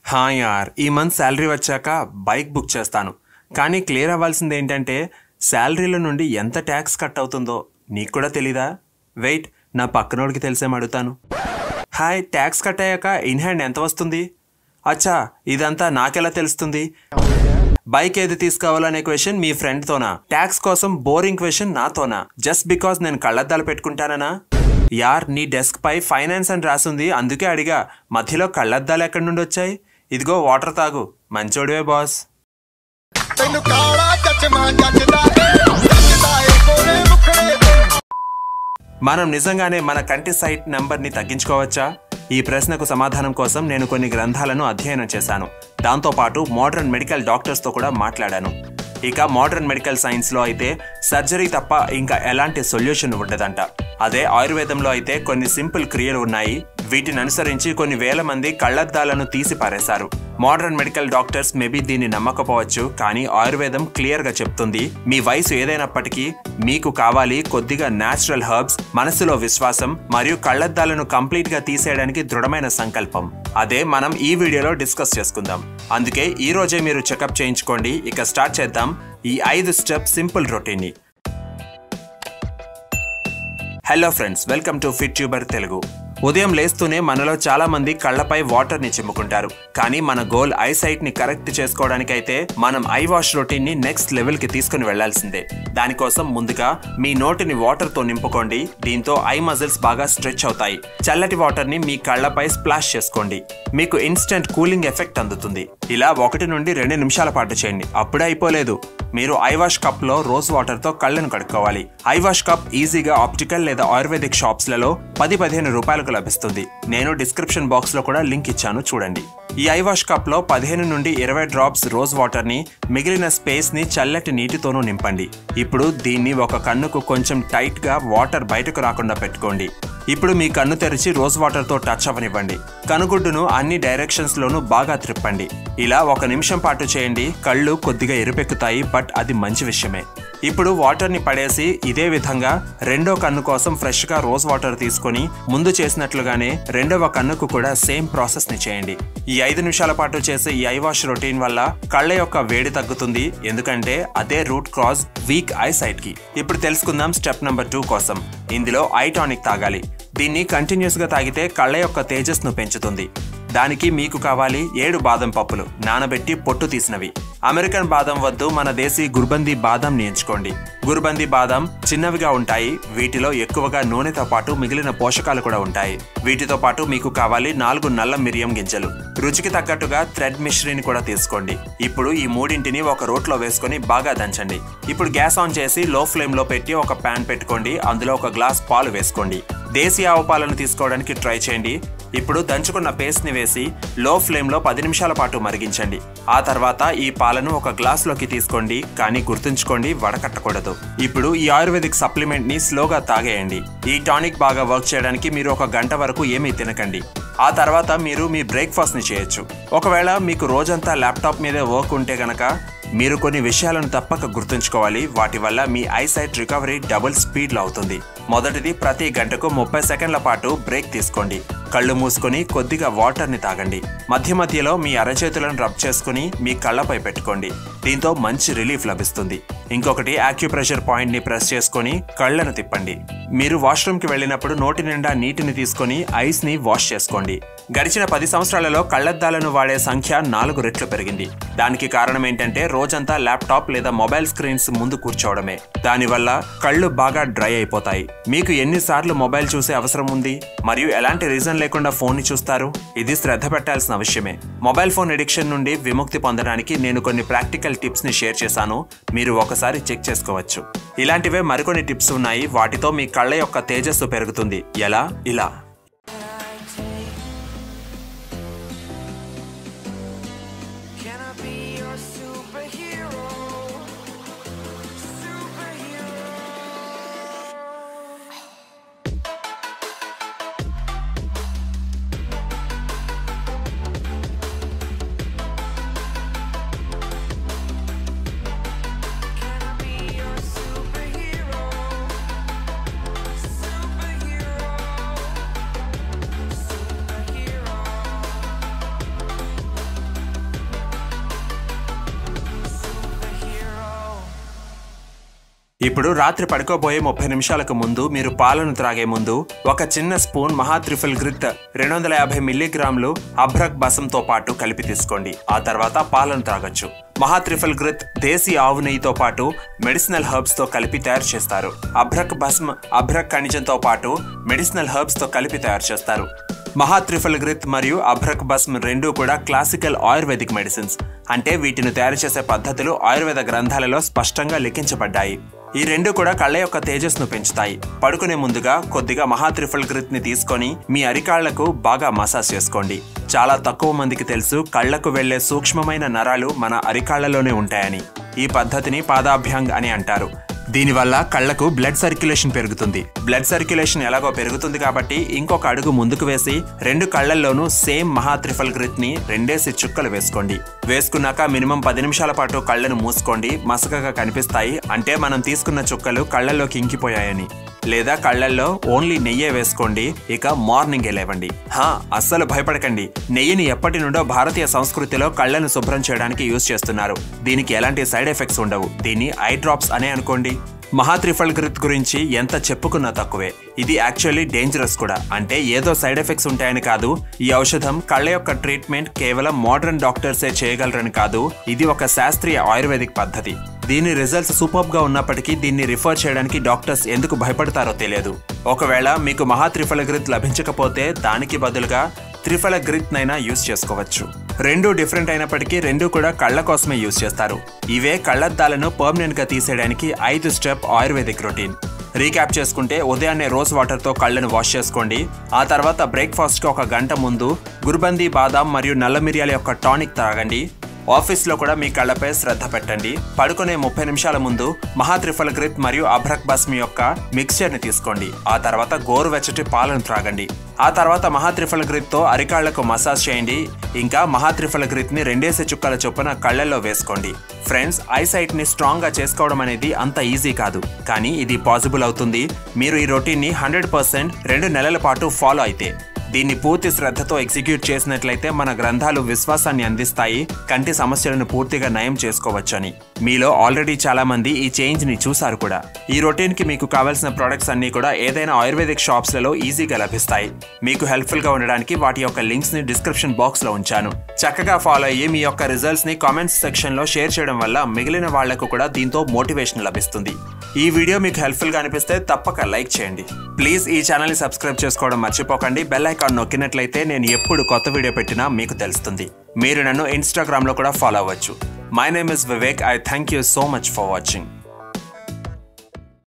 హా యార్ ఈ మంత్ శాలరీ వచ్చాక బైక్ బుక్ చేస్తాను కానీ క్లియర్ అవ్వాల్సింది ఏంటంటే శాలరీల నుండి ఎంత ట్యాక్స్ కట్ అవుతుందో నీకు కూడా తెలీదా వెయిట్ నా పక్కనోడికి తెలిసేం అడుగుతాను హాయ్ ట్యాక్స్ కట్ అయ్యాక ఇన్ హ్యాండ్ ఎంత వస్తుంది అచ్చా ఇదంతా నాకెలా తెలుస్తుంది బైక్ ఏది తీసుకోవాలనే క్వశ్చన్ మీ ఫ్రెండ్తోనా ట్యాక్స్ కోసం బోరింగ్ క్వశ్చన్ నాతోనా జస్ట్ బికాస్ నేను కళ్ళద్దాలు పెట్టుకుంటానా యార్ నీ డెస్క్ పై ఫైనాన్స్ అని రాసుంది అందుకే అడిగా మధ్యలో కళ్ళద్దాలు ఎక్కడి నుండి వచ్చాయి ఇదిగో వాటర్ తాగు మంచోడివే బాస్ ਤੈਨੂੰ ਕਾਲਾ ਚਚਮਾ ਜੱਜਦਾ ਏ ਜੱਜਦਾ ਏ ਕੋਲੇ ਮੁਖੜੇ ਤੇ మనం నిజంగానే మన కంటి సైట్ నంబర్ని తగ్గించుకోవచ్చా ఈ ప్రశ్నకు సమాధానం కోసం నేను కొన్ని గ్రంథాలను అధ్యయనం చేశాను దాంతోపాటు మోడర్న్ మెడికల్ డాక్టర్స్తో కూడా మాట్లాడాను ఇక మోడర్న్ మెడికల్ సైన్స్లో అయితే సర్జరీ తప్ప ఇంకా ఎలాంటి సొల్యూషన్ ఉండదంట అదే ఆయుర్వేదంలో అయితే కొన్ని సింపుల్ క్రియలు ఉన్నాయి వీటిని అనుసరించి కొన్ని వేల మంది కళ్ళద్దాలను తీసి పారేశారు మోడర్న్ మెడికల్ డాక్టర్స్ మేబీ దీన్ని నమ్మకపోవచ్చు కానీ ఆయుర్వేదం క్లియర్ గా చెప్తుంది మీ వయసు ఏదైనప్పటికీ మీకు కావాలి కొద్దిగా నేచురల్ హర్బ్స్ మనసులో విశ్వాసం మరియు కళ్ళద్దాలను కంప్లీట్ గా తీసేయడానికి దృఢమైన సంకల్పం అదే మనం ఈ వీడియోలో డిస్కస్ చేసుకుందాం అందుకే ఈ రోజే మీరు చెకప్ చేయించుకోండి ఇక స్టార్ట్ చేద్దాం ఈ ఐదు స్టెప్ సింపుల్ రొటీన్ని hello friends welcome to fit tuber Telugu ఉదయం లేస్తూనే మనలో చాలా మంది కళ్ళపై వాటర్ ని చిమ్ముకుంటారు కానీ మన గోల్ ఐ సైట్ ని కరెక్ట్ చేసుకోవడానికైతే మనం ఐ వాష్ రొటీన్ ని నెక్స్ట్ లెవెల్ కి తీసుకుని వెళ్లాల్సిందే దానికోసం ముందుగా మీ నోటిని వాటర్ తో నింపుకోండి దీంతో ఐ మజిల్స్ బాగా స్ట్రెచ్ అవుతాయి చల్లటి వాటర్ ని మీ కళ్ళపై స్ప్లాష్ చేసుకోండి మీకు ఇన్స్టెంట్ కూలింగ్ ఎఫెక్ట్ అందుతుంది ఇలా ఒకటి నుండి రెండు నిమిషాల పాటు చేయండి అప్పుడే అయిపోలేదు మీరు ఐవాష్ కప్ లో రోజ్ వాటర్ తో కళ్ళను కడుక్కోవాలి ఐవాష్ కప్ ఈజీగా ఆప్టికల్ లేదా ఆయుర్వేదిక్ షాప్స్ లలో పది పదిహేను రూపాయలకు లభిస్తుంది నేను డిస్క్రిప్షన్ బాక్స్ లో కూడా లింక్ ఇచ్చాను చూడండి ఈ ఐవాష్ కప్ లో పదిహేను నుండి ఇరవై డ్రాప్స్ రోజ్ వాటర్ ని మిగిలిన స్పేస్ ని చల్లటి నీటితోనూ నింపండి ఇప్పుడు దీన్ని ఒక కన్నుకు కొంచెం టైట్ గా వాటర్ బయటకు రాకుండా పెట్టుకోండి ఇప్పుడు మీ కన్ను తెరిచి రోజ్ వాటర్ తో టచ్ అవ్వనివ్వండి కనుగుడ్డును అన్ని డైరెక్షన్స్ లోనూ బాగా త్రిప్పండి ఇలా ఒక నిమిషం పాటు చేయండి కళ్ళు కొద్దిగా ఎరుపెక్కుతాయి బట్ అది మంచి విషయమే ఇప్పుడు వాటర్ ని పడేసి ఇదే విధంగా రెండో కన్ను కోసం ఫ్రెష్ గా రోజ్ వాటర్ తీసుకొని ముందు చేసినట్లుగానే రెండవ కన్నుకు కూడా సేమ్ ప్రాసెస్ ని చేయండి ఈ ఐదు నిమిషాల పాటు చేసే ఈ ఐ వాష్ రొటీన్ వల్ల కళ్ళ యొక్క వేడి తగ్గుతుంది ఎందుకంటే అదే root cross weak eyesight కి ఇప్పుడు తెలుసుకుందాం స్టెప్ నెంబర్ టూ కోసం ఇందులో ఐ టానిక్ తాగాలి దీన్ని కంటిన్యూస్ గా తాగితే కళ్ళ యొక్క తేజస్ను పెంచుతుంది దానికి మీకు కావాలి ఏడు బాదం పప్పులు నానబెట్టి పొట్టు తీసినవి అమెరికన్ బాదం వద్దు మన దేశీ గుర్బంది బాదం ఎంచుకోండి గుర్బంది బాదం చిన్నవిగా ఉంటాయి వీటిలో ఎక్కువగా నూనెతో పాటు మిగిలిన పోషకాలు కూడా ఉంటాయి వీటితో పాటు మీకు కావాలి నాలుగు నల్ల మిరియం గింజలు రుచికి తగ్గట్టుగా థ్రెడ్ మిశ్రీని కూడా తీసుకోండి ఇప్పుడు ఈ మూడింటిని ఒక రోట్లో వేసుకొని బాగా దంచండి ఇప్పుడు గ్యాస్ ఆన్ చేసి లో ఫ్లేమ్ లో పెట్టి ఒక ప్యాన్ పెట్టుకోండి అందులో ఒక గ్లాస్ పాలు వేసుకోండి దేశీ ఆవు పాలను తీసుకోవడానికి ట్రై చేయండి ఇప్పుడు దంచుకున్న పేస్ట్ ని వేసి లో ఫ్లేమ్ లో పది నిమిషాల పాటు మరిగించండి ఆ తర్వాత ఈ పాలను ఒక గ్లాస్ లోకి తీసుకోండి కానీ గుర్తుంచుకోండి వడకట్టకూడదు ఇప్పుడు ఈ ఆయుర్వేదిక్ సప్లిమెంట్ ని స్లోగా తాగేయండి ఈ టానిక్ బాగా వర్క్ చేయడానికి మీరు ఒక గంట వరకు ఏమీ తినకండి ఆ తర్వాత మీరు మీ బ్రేక్ఫాస్ట్ ని చేయొచ్చు ఒకవేళ మీకు రోజంతా ల్యాప్టాప్ మీదే వర్క్ ఉంటే గనక మీరు కొన్ని విషయాలను తప్పక గుర్తుంచుకోవాలి వాటి వల్ల మీ ఐసైట్ రికవరీ డబుల్ స్పీడ్లో అవుతుంది మొదటిది ప్రతి గంటకు ముప్పై సెకండ్ల పాటు బ్రేక్ తీసుకోండి కళ్ళు మూసుకొని కొద్దిగా వాటర్ని తాగండి మధ్య మధ్యలో మీ అరచేతులను రబ్ చేసుకుని మీ కళ్ళపై పెట్టుకోండి దీంతో మంచి రిలీఫ్ లభిస్తుంది ఇంకొకటి యాక్యుప్రెషర్ పాయింట్ ని ప్రెస్ చేసుకొని కళ్ళను తిప్పండి మీరు వాష్రూమ్ కి వెళ్ళినప్పుడు నోటి నిండా నీటిని తీసుకొని ఐస్ ని వాష్ చేసుకోండి గడిచిన పది సంవత్సరాలలో కళ్ళద్దాలను వాడే సంఖ్య నాలుగు రెట్లు పెరిగింది దానికి కారణం ఏంటంటే రోజంతా ల్యాప్టాప్ లేదా మొబైల్ స్క్రీన్స్ ముందు కూర్చోవడమే దానివల్ల కళ్ళు బాగా డ్రై అయిపోతాయి మీకు ఎన్నిసార్లు మొబైల్ చూసే అవసరం ఉంది మరియు ఎలాంటి రీజన్ లేకుండా ఫోన్ ని చూస్తారు ఇది శ్రద్ధ పెట్టాల్సిన విషయమే మొబైల్ ఫోన్ ఎడిక్షన్ నుండి విముక్తి పొందడానికి నేను కొన్ని ప్రాక్టికల్ టిప్స్ ని షేర్ చేశాను మీరు ఒకసారి చెక్ చేసుకోవచ్చు ఇలాంటివే మరికొన్ని టిప్స్ ఉన్నాయి వాటితో మీ కళ్ళ యొక్క తేజస్సు పెరుగుతుంది ఎలా ఇలా Can I be your superhero? Superhero. Can I be your superhero? Superhero. ఇప్పుడు రాత్రి పడుకోబోయే ముప్పై నిమిషాలకు ముందు మీరు పాలను త్రాగే ముందు ఒక చిన్న స్పూన్ మహాత్రిఫుల్ గ్రిత్ రెండు వందల యాభై మిల్లీగ్రాములు అభ్రక్ బసంతో పాటు కలిపి తీసుకోండి ఆ తర్వాత పాలను త్రాగొచ్చు మహాత్రిఫల్ గ్రిత్ దేశీ ఆవు నెయ్యితో పాటు మెడిసినల్ హర్బ్స్ తో కలిపి తయారు చేస్తారు అభ్రక్ భస్మ్ అభ్రక్ ఖనిజంతో పాటు మెడిసినల్ హర్బ్స్ తో కలిపి తయారు చేస్తారు మహాత్రిఫల్ గ్రిత్ మరియు అభ్రక్ భస్మ్ రెండూ కూడా క్లాసికల్ ఆయుర్వేదిక్ మెడిసిన్స్ అంటే వీటిని తయారు చేసే పద్ధతులు ఆయుర్వేద గ్రంథాలలో స్పష్టంగా లిఖించబడ్డాయి ఈ రెండు కూడా కళ్ళ యొక్క తేజస్ను పెంచుతాయి పడుకునే ముందుగా కొద్దిగా మహాత్రిఫల్ గ్రిత్ ని తీసుకొని మీ అరికాళ్లకు బాగా మసాజ్ చేసుకోండి చాలా తక్కువ మందికి తెలుసు కళ్లకు వెళ్లే సూక్ష్మమైన నరాలు మన అరికాళ్లలోనే ఉంటాయని ఈ పద్ధతిని పాదాభ్యాంగ్ అని అంటారు దీనివల్ల కళ్లకు బ్లడ్ సర్క్యులేషన్ పెరుగుతుంది బ్లడ్ సర్క్యులేషన్ ఎలాగో పెరుగుతుంది కాబట్టి ఇంకొక అడుగు ముందుకు వేసి రెండు కళ్లల్లోనూ సేమ్ మహాత్రిఫల్ గ్రిత్ ని రెండేసి చుక్కలు వేసుకోండి వేసుకున్నాక మినిమం పది నిమిషాల పాటు కళ్ళను మూసుకోండి మసకగా కనిపిస్తాయి అంటే మనం తీసుకున్న చుక్కలు కళ్ళల్లోకి ఇంకిపోయాయని లేదా కళ్ళల్లో ఓన్లీ నెయ్యే వేసుకోండి ఇక మార్నింగ్ లేవండి హా అస్సలు భయపడకండి నెయ్యిని ఎప్పటి నుండో భారతీయ సంస్కృతిలో కళ్ళను శుభ్రం చేయడానికి యూజ్ చేస్తున్నారు దీనికి ఎలాంటి సైడ్ ఎఫెక్ట్స్ ఉండవు దీన్ని ఐ డ్రాప్స్ అనే అనుకోండి మహాత్రిఫల్ గ్రిత్ గురించి ఎంత చెప్పుకున్నా తక్కువే ఇది యాక్చువల్లీ డేంజరస్ కూడా అంటే ఏదో సైడ్ ఎఫెక్ట్స్ ఉంటాయని కాదు ఈ ఔషధం కళ్ళ యొక్క ట్రీట్మెంట్ కేవలం మోడర్న్ డాక్టర్సే చేయగలరని కాదు ఇది ఒక శాస్త్రీయ ఆయుర్వేదిక్ పద్ధతి దీని రిజల్ట్స్ సూపర్ గా ఉన్నప్పటికీ దీన్ని రిఫర్ చేయడానికి డాక్టర్స్ ఎందుకు భయపడతారో తెలియదు ఒకవేళ మీకు మహాత్రిఫల గ్రిత్ లభించకపోతే దానికి బదులుగా త్రిఫల గ్రిత్ నైనా యూస్ చేసుకోవచ్చు రెండు డిఫరెంట్ అయినప్పటికీ రెండు కూడా కళ్ళ కోసమే యూస్ చేస్తారు ఇవే కళ్ళద్దాలను పర్మనెంట్ గా తీసేయడానికి ఐదు స్టెప్ ఆయుర్వేదిక్ రొటీన్ రీక్యాప్ చేసుకుంటే ఉదయాన్నే రోజ్ వాటర్తో కళ్ళను వాష్ చేసుకోండి ఆ తర్వాత బ్రేక్ఫాస్ట్కి ఒక గంట ముందు గుర్బంది బాదాం మరియు నల్ల మిరియాల యొక్క టానిక్ తాగండి ఆఫీస్లో కూడా మీ కళ్ళపై శ్రద్ధ పెట్టండి పడుకునే ముప్పై నిమిషాల ముందు మహాత్రిఫల గ్రిత్ మరియు అభ్రక్ బస్మి యొక్క మిక్స్చర్ని తీసుకోండి ఆ తర్వాత గోరువెచ్చటి పాలను త్రాగండి ఆ తర్వాత మహాత్రిఫల గ్రిత్తో అరికాళ్లకు మసాజ్ చేయండి ఇంకా మహాత్రిఫల గ్రిత్ని రెండేసి చుక్కల చొప్పున కళ్ళల్లో వేసుకోండి ఫ్రెండ్స్ ఐసైట్ ని స్ట్రాంగ్ గా చేసుకోవడం అనేది అంత ఈజీ కాదు కానీ ఇది పాసిబుల్ అవుతుంది మీరు ఈ రొటీన్ని హండ్రెడ్ పర్సెంట్ రెండు నెలల పాటు ఫాలో అయితే దీన్ని పూర్తి శ్రద్ధతో ఎగ్జిక్యూట్ చేసినట్లయితే మన గ్రంథాలు విశ్వాసాన్ని అందిస్తాయి కంటి సమస్యలను పూర్తిగా నయం చేసుకోవచ్చని మీలో ఆల్రెడీ చాలా మంది ఈ చేంజ్ ని చూసారు కూడా ఈ రొటీన్ కి మీకు కావాల్సిన ప్రొడక్ట్స్ అన్ని కూడా ఏదైనా ఆయుర్వేదిక్ షాప్స్ లలో ఈజీగా లభిస్తాయి మీకు హెల్ప్ఫుల్ గా ఉండడానికి వాటి యొక్క లింక్స్ ని డిస్క్రిప్షన్ బాక్స్ లో ఉంచాను చక్కగా ఫాలో అయ్యి మీ యొక్క రిజల్ట్స్ ని కామెంట్స్ సెక్షన్ లో షేర్ చేయడం వల్ల మిగిలిన వాళ్లకు కూడా దీంతో మోటివేషన్ లభిస్తుంది ఈ వీడియో మీకు హెల్ప్ఫుల్ గా అనిపిస్తే తప్పక లైక్ చేయండి ప్లీజ్ ఈ ఛానల్ ని సబ్స్క్రైబ్ చేసుకోవడం మర్చిపోకండి బెల్ ఐకాన్ నొక్కినట్లయితే నేను ఎప్పుడు కొత్త వీడియో పెట్టినా మీకు తెలుస్తుంది మీరు నన్ను ఇన్స్టాగ్రామ్ లో కూడా ఫాలో అవ్వచ్చు my name is Vivek I thank you so much for watching